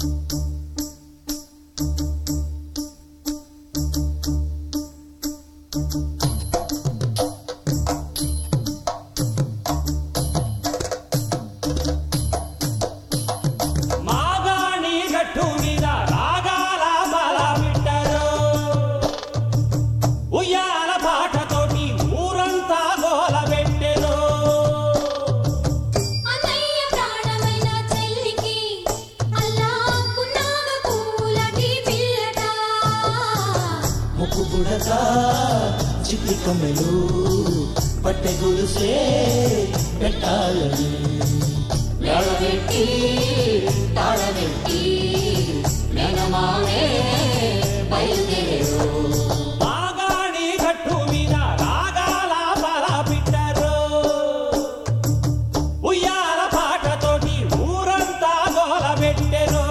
మాగాణి గట్టు మీద రాగాల బల బిడ్డరు ఉయ్యాల పాటతోటి ఊరంతా గోల పెట్టెరు అన్నయ్య ప్రాణమైన చెల్లికి అల్లాకున్నాగ పూలటి పిల్లట ముక్కు పుడక చిట్టి కమ్మెలు పట్టె గొలుసే పెట్టాలని మేళమెట్టి తాళమెట్టి మేనమామే బయలుదేరు మాగాణి గట్టు మీద రాగాల బల బిడ్డరు ఉయ్యాల పాటతోటి ఊరంతా గోల పెట్టెరు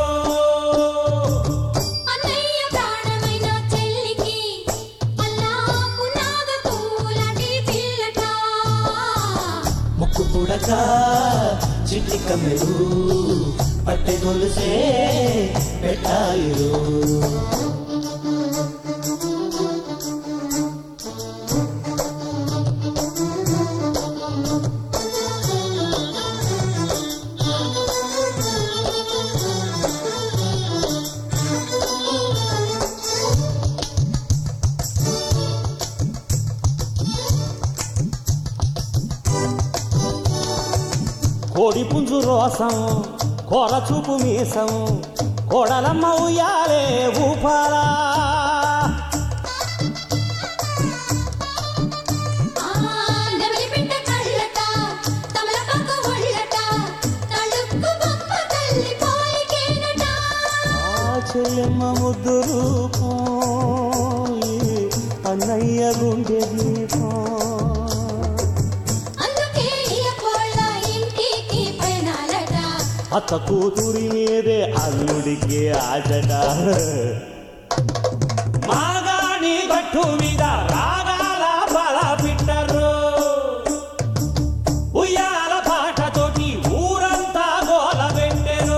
అన్నయ్య ప్రాణమైన చెల్లికి అల్లాకున్నాగ పూలటి పిల్లట ముక్కు పుడక చిట్టి కమ్మెలు పట్టె గొలుసే పెట్టాలిరు కోడి పుంజు రోసం కోర చూపు మీసం కోడలమ్మ ఉయ్యాలే ఊపాలా ఆ నెమలి పిండ కళ్ళట తమలపాకు ఒళ్ళట తళుక్కు బొమ్మ తల్లి పోలికేనట ఆ చెల్లెమ్మ ముద్దు రూపం ఈ అన్నయ్య గుండె దీపం అందుకే ఈ కోళ్ళ ఇంటికి పైనాలట అత్త కూతురి మీదే అల్లుడికి ఆచట మాగాణి గట్టు మీద రాగాల బల పిట్టరు ఉయ్యాల పాటతోటి ఊరంతా గోల పెట్టెను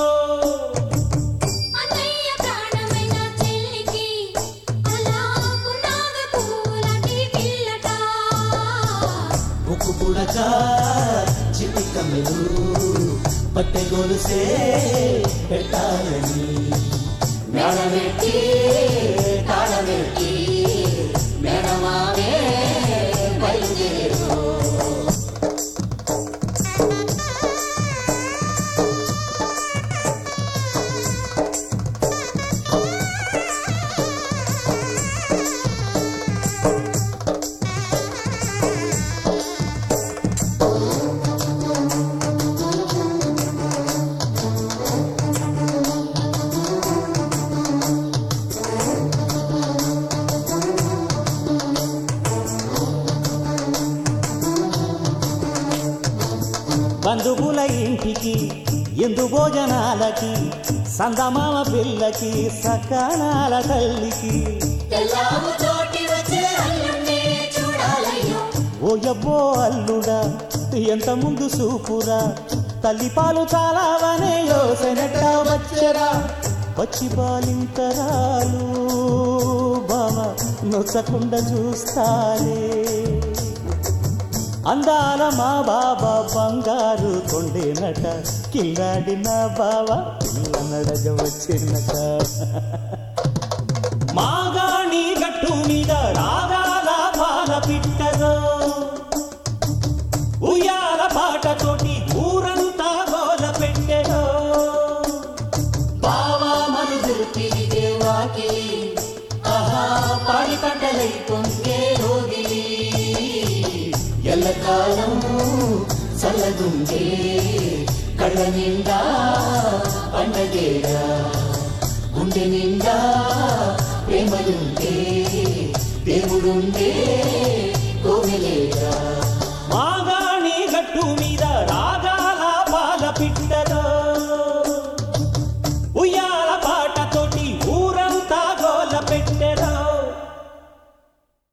అన్నయ్య ప్రాణమైన చెల్లికి అలాగున్నాగ పూలటి పిల్లట ముక్కు పుడక చిట్టి కమ్మెలు పట్టె గొలుసే పెట్టాలని మేళమెట్టి తాళమెట్టి మేనమామే బయలుదేరు బంధువుల ఇంటికి ఎందు భోజనాలకి సందమామ పిల్లకి సకానాల తల్లికి తెల్లాము చోటి వచ్చే అల్లుణ్ణి చూడాలయ్యో ఓయబ్బో అల్లుడా ఎంత ముందు సూపురా తల్లి పాలు చాలావనే యోసనట్ట వచ్చరా వచ్చి బాలింతరాలు బామ నొచ్చకుండా చూస్తాలే అందాల మా బాబా బంగారు కొండేనట కిల్లాడిన బావా పిల్ల నడగ వచ్చినట మాగాణి గట్టు మీద రాగాల పాల పిట్టదో ఉయ్యాల పాటతోటి ఊరంతా గోల పెట్టెదో బావా మనుగురు దేవాకి ఆహా పాడి పంటలై పొంగే రోగిలి ఎల్లకాలం చల్లగుండే కళ్ళ నిండా పండగేరా గుండె నిండా ప్రేమలుండే దేవుడుండే కోవెలేరా మాగాణి గట్టు మీద రా